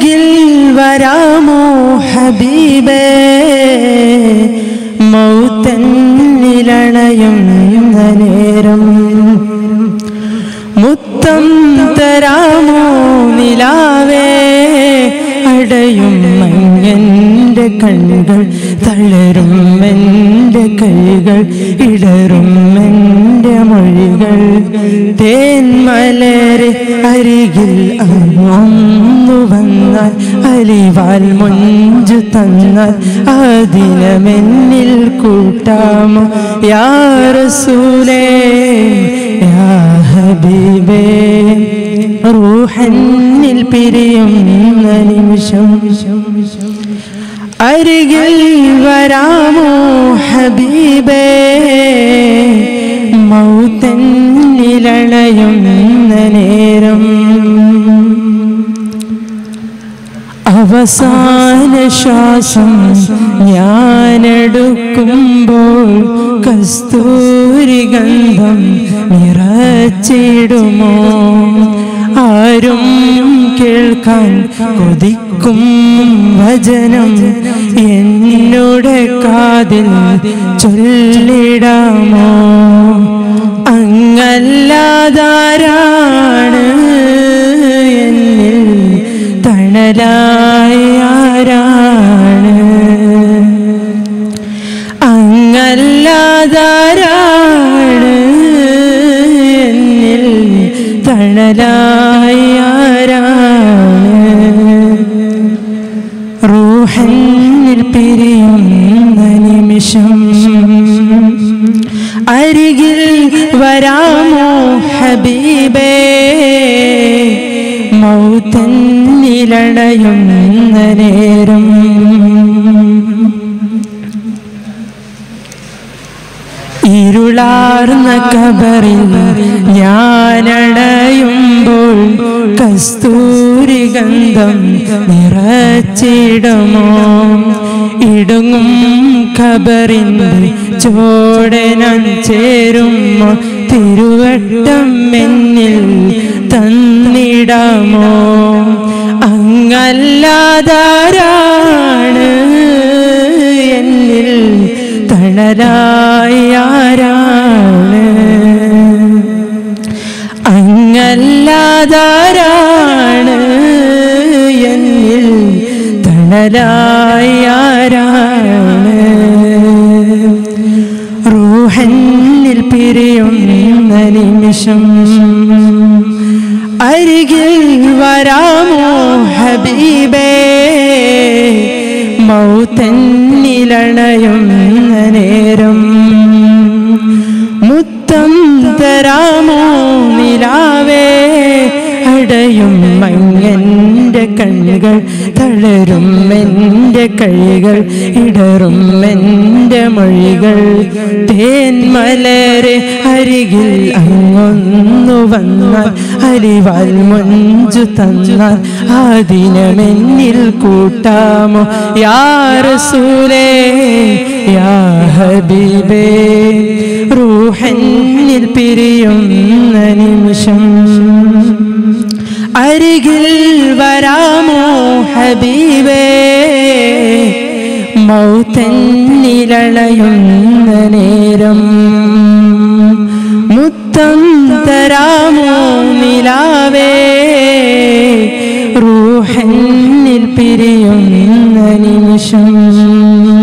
അരികിൽ വരാമോ ഹബീബേ മൗത്തന്നിലണയും നേരം മുത്തം തരാമോ നിലാവേ അടയും മങ്ങൻ്റെ കണ്ണുകൾ തളരും എൻ്റെ കൈകൾ ഇടറും എൻ്റെ മൊഴികൾ തേന്മലരെ അരികിൽ അങ്ങൊന്നു വന്നാൽ അലിവാൽ മുഞ്ചു തന്നാൽ ആ ദിനമെന്നിൽ കൂട്ടാമോ യാ റസൂലേ യാ ഹബീബേ റൂഹന്നിൽ പിരിയുന്ന നിമിഷം അരികിൽ വരാമോ ഹബീബേ മൗത്തന്നിലണയുന്ന നേരം അവസാന ശ്വാസം ഞാനെടുക്കുമ്പോൾ കസ്തൂരി ഗന്ധം നിറച്ചിടുമോ ആരും കേൾക്കാൻ കൊതിക്കും വചനം എന്നോട് കാതിൽ ചൊല്ലിടാമോ അങ്ങല്ലാതാരാണ് എന്നിൽ തണലായ ആരാണ് അങ്ങല്ലാതാരാണ് എന്നിൽ തണലായ ആരാണ് റൂഹന്നിൽ പിരിയുന്ന നിമിഷം അരികിൽ വരാമോ ഹബീബേ മൗത്തന്നിലണയുന്ന നേരം ഇരുളാർന്ന കബറിൽ ഞാനടയുമ്പോൾ കസ്തൂരി ഗന്ധം നിറച്ചിടുമോ ഇടുങ്ങും ഖബറിൻ്റെ ചോടനം ചേരുമോ തിരുവട്ടം എന്നിൽ തന്നിടാമോ അങ്ങല്ലാതാരാണ് എന്നിൽ തണലായ ആരാണ് അങ്ങല്ലാതാരാണ് എന്നിൽ തണലായ ആരാണ് റൂഹന്നിൽ പിരിയുന്ന നിമിഷം അരികിൽ വരാമോ ഹബീബേ മൗത്തന്നിലണയുന്ന നേരം മുത്തം തരാമോ നിലാവേ അടയും മങ്ങൻ്റെ കണ്ണുകൾ തളരും എൻ്റെ കൈകൾ ഇടറും എൻ്റെ മൊഴികൾ തേന്മലരെ അരികിൽ അങ്ങൊന്നു വന്നാൽ അരിവാൽ മുഞ്ചു തന്നാൽ ആ ദിനമെന്നിൽ കൂട്ടാമോ യാ റസൂലേ യാ ഹബീബേ റൂഹന്നിൽ പിരിയുന്ന നിമിഷം അരികിൽ വരാമോ ഹബീബേ മൗത്തന്നിലണയുന്ന നേരം മുത്തം തരാമോ നിലാവേ റൂഹന്നിൽ പിരിയുന്ന നിമിഷം